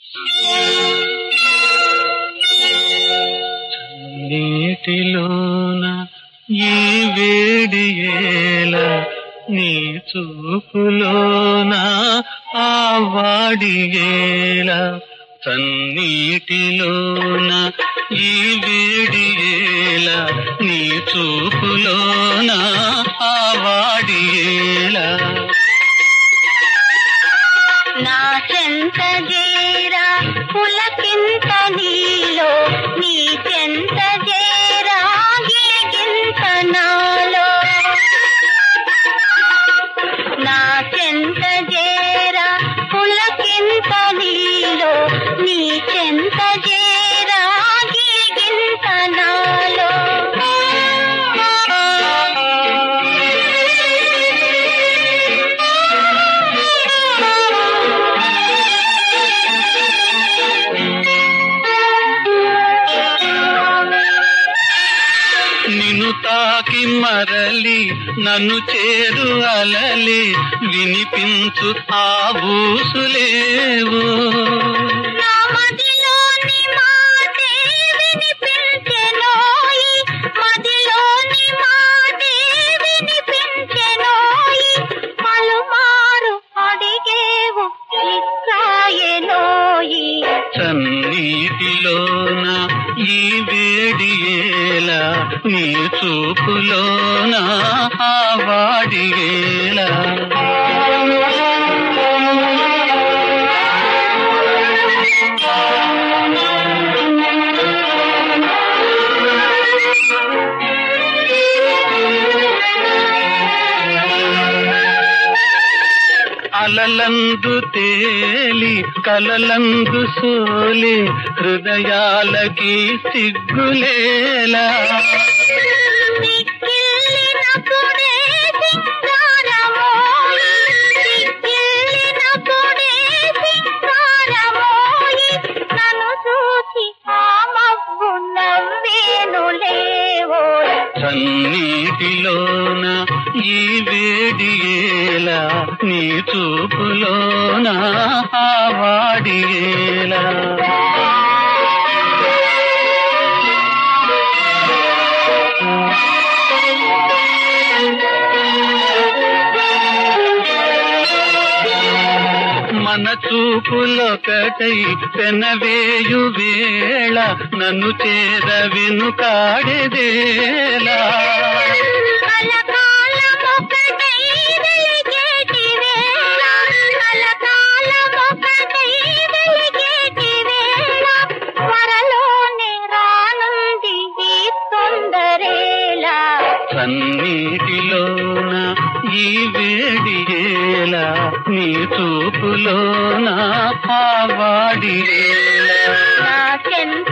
నీటిలోన ఈ వేడి ఏల నీ చూపులోన ఆ వాడి ఏల చన్నీటిలోన ఈ వేడి ఏల నీ చూపులోన ఆ వాడి ఏల నా చెంత జేరా పులకింత నీలో నీ చెంత జేరా గిలిగింత నాలో నా చెంత జేరా పులకింత నీలో నీ చెంత జేరా గిలిగింత నాలో నిన్ను తాకి మరలి నన్ను చేరు అలలి వినిపించు ఆ ఊసులేవో నా మదిలోని మాటే వినిపించెనోయి మదిలోని మాటే వినిపించెనోయి పలుమారు అడిగేవు ఇచ్చాయెనోయి చన్నీటిలోన ఈ వేడి ఏల నీ చూపులోన ఆ వాడి ఏల అలలందు తేలి కలలందు సోలి హృదయాలకి సిగ్గులేలా సిక్కిల్లినప్పుడే సింగారమోయి సిక్కిల్లినప్పుడే సింగారమోయి నన్ను చూసి ఆ మబ్బు నవ్వేనులేవోయ్ చన్నీటిలోన ఈ వేడి ఏల నీ చూపులోన ఆ వాడి ఏలా మన చూపులొకటై పెనవేయు వేళ నన్ను చేర వెనుకాడేదేలా కలకాలమొకటై వెలిగేటి వేళ కలకాలమొకటై వెలిగేటి వేళ త్వరలోనే రానుంది ఈ తొందరేలా సన్నీటిలోన ఈ వేడి ఏల నీ చూపులోన ఆ వాడి ఏల నా చెంత